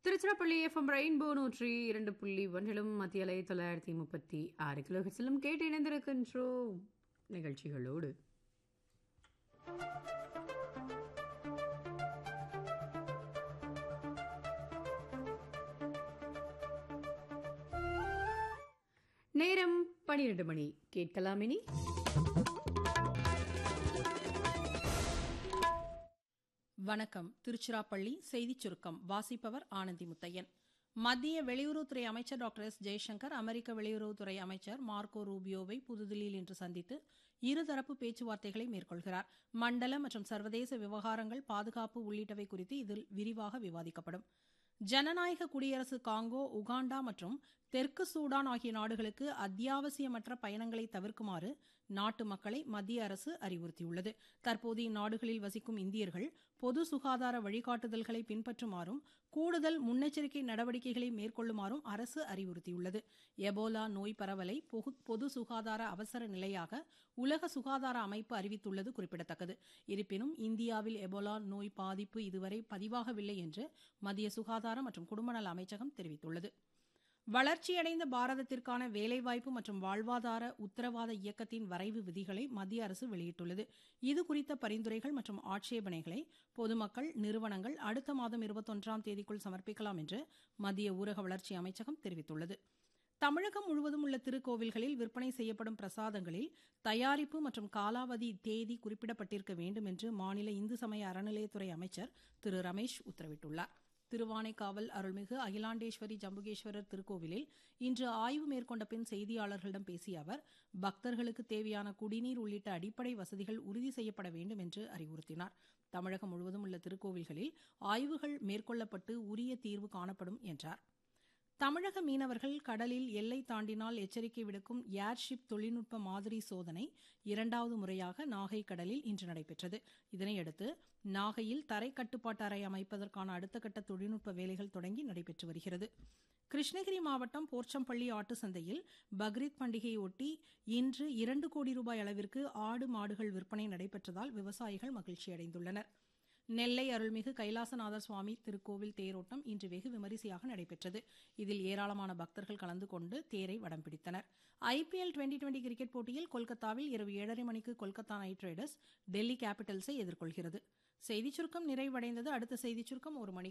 Tiruchirappalli FM rainbow நூற்றி இரண்டு புள்ளி ஒன்றிலும் மத்திய அலை தொள்ளாயிரத்தி முப்பத்தி ஆறு கிலோஹெட்ஸிலும் கேட்டு இணைந்திருக்கின்றோம் நிகழ்ச்சிகளோடு நேரம் பனிரெண்டு மணி கேட்கலாம் இனி வணக்கம் திருச்சிராப்பள்ளி செய்திச் சுருக்கம் வாசிப்பவர் ஆனந்தி முத்தையன் மத்திய வெளியுறவுத்துறை அமைச்சர் டாக்டர் எஸ் ஜெய்சங்கர் அமெரிக்க வெளியுறவுத்துறை அமைச்சர் மார்க்கோ ரூபியோவை புதுதில்லியில் இன்று சந்தித்து இருதரப்பு பேச்சுவார்த்தைகளை மேற்கொள்கிறார் மண்டல மற்றும் சர்வதேச விவகாரங்கள் பாதுகாப்பு உள்ளிட்டவை குறித்து இதில் விரிவாக விவாதிக்கப்படும் ஜனநாயக குடியரசு காங்கோ உகாண்டா மற்றும் தெற்கு சூடான் ஆகிய நாடுகளுக்கு அத்தியாவசியமற்ற பயணங்களை தவிர்க்குமாறு நாட்டு மக்களை மத்திய அரசு அறிவுறுத்தியுள்ளது தற்போது இந்நாடுகளில் வசிக்கும் இந்தியர்கள் பொது சுகாதார வழிகாட்டுதல்களை பின்பற்றுமாறும் கூடுதல் முன்னெச்சரிக்கை நடவடிக்கைகளை மேற்கொள்ளுமாறும் அரசு அறிவுறுத்தியுள்ளது எபோலா நோய் பரவலை பொது சுகாதார அவசர நிலையாக உலக சுகாதார அமைப்பு அறிவித்துள்ளது குறிப்பிடத்தக்கது இருப்பினும் இந்தியாவில் எபோலா நோய் பாதிப்பு இதுவரை பதிவாகவில்லை என்று மத்திய சுகாதார மற்றும் குடும்பநல அமைச்சகம் தெரிவித்துள்ளது வளர்ச்சியடைந்த பாரதத்திற்கான வேலைவாய்ப்பு மற்றும் வாழ்வாதார உத்தரவாத இயக்கத்தின் வரைவு விதிகளை மத்திய அரசு வெளியிட்டுள்ளது இது குறித்த பரிந்துரைகள் மற்றும் ஆட்சேபனைகளை பொதுமக்கள் நிறுவனங்கள் அடுத்த மாதம் இருபத்தொன்றாம் தேதிக்குள் சமர்ப்பிக்கலாம் என்று மத்திய ஊரக வளர்ச்சி அமைச்சகம் தெரிவித்துள்ளது தமிழகம் முழுவதும் உள்ள திருக்கோவில்களில் விற்பனை செய்யப்படும் பிரசாதங்களில் தயாரிப்பு மற்றும் காலாவதி தேதி குறிப்பிடப்பட்டிருக்க வேண்டும் என்று மாநில இந்து சமய அறநிலையத்துறை அமைச்சர் திரு ரமேஷ் உத்தரவிட்டுள்ளார் திருவானைக்காவல் அருள்மிகு அகிலாண்டேஸ்வரி ஜம்புகேஸ்வரர் திருக்கோவிலில் இன்று ஆய்வு மேற்கொண்ட பின் செய்தியாளர்களிடம் பேசிய அவர் பக்தர்களுக்கு தேவையான குடிநீர் உள்ளிட்ட அடிப்படை வசதிகள் உறுதி செய்யப்பட வேண்டும் என்று அறிவுறுத்தினார் தமிழகம் முழுவதும் உள்ள திருக்கோவில்களில் ஆய்வுகள் மேற்கொள்ளப்பட்டு உரிய தீர்வு காணப்படும் என்றார் தமிழக மீனவர்கள் கடலில் எல்லை தாண்டினால் எச்சரிக்கை விடுக்கும் ஏர்ஷிப் தொழில்நுட்ப மாதிரி சோதனை இரண்டாவது முறையாக நாகை கடலில் இன்று நடைபெற்றது இதனையடுத்து நாகையில் தரை கட்டுப்பாட்டு அறை அமைப்பதற்கான அடுத்த கட்ட தொழில்நுட்ப வேலைகள் தொடங்கி நடைபெற்று வருகிறது கிருஷ்ணகிரி மாவட்டம் போர்ச்சம்பள்ளி ஆட்டு சந்தையில் பக்ரீத் பண்டிகையை ஒட்டி இன்று இரண்டு கோடி ரூபாய் அளவிற்கு ஆடு மாடுகள் விற்பனை நடைபெற்றதால் விவசாயிகள் மகிழ்ச்சியடைந்துள்ளனா் நெல்லை அருள்மிகு கைலாசநாதர் சுவாமி திருக்கோவில் தேரோட்டம் இன்று வெகு விமரிசையாக நடைபெற்றது இதில் ஏராளமான பக்தர்கள் கலந்து கொண்டு தேரை வடம் பிடித்தனர் ஐபிஎல் டுவெண்டி டுவெண்டி கிரிக்கெட் போட்டியில் கொல்கத்தாவில் இரவு ஏழரை மணிக்கு கொல்கத்தா நைட் ரைடர்ஸ் டெல்லி கேபிட்டல்ஸை எதிர்கொள்கிறது செய்திச் சுருக்கம் நிறைவடைந்தது அடுத்த செய்திச் சுருக்கம் ஒரு மணி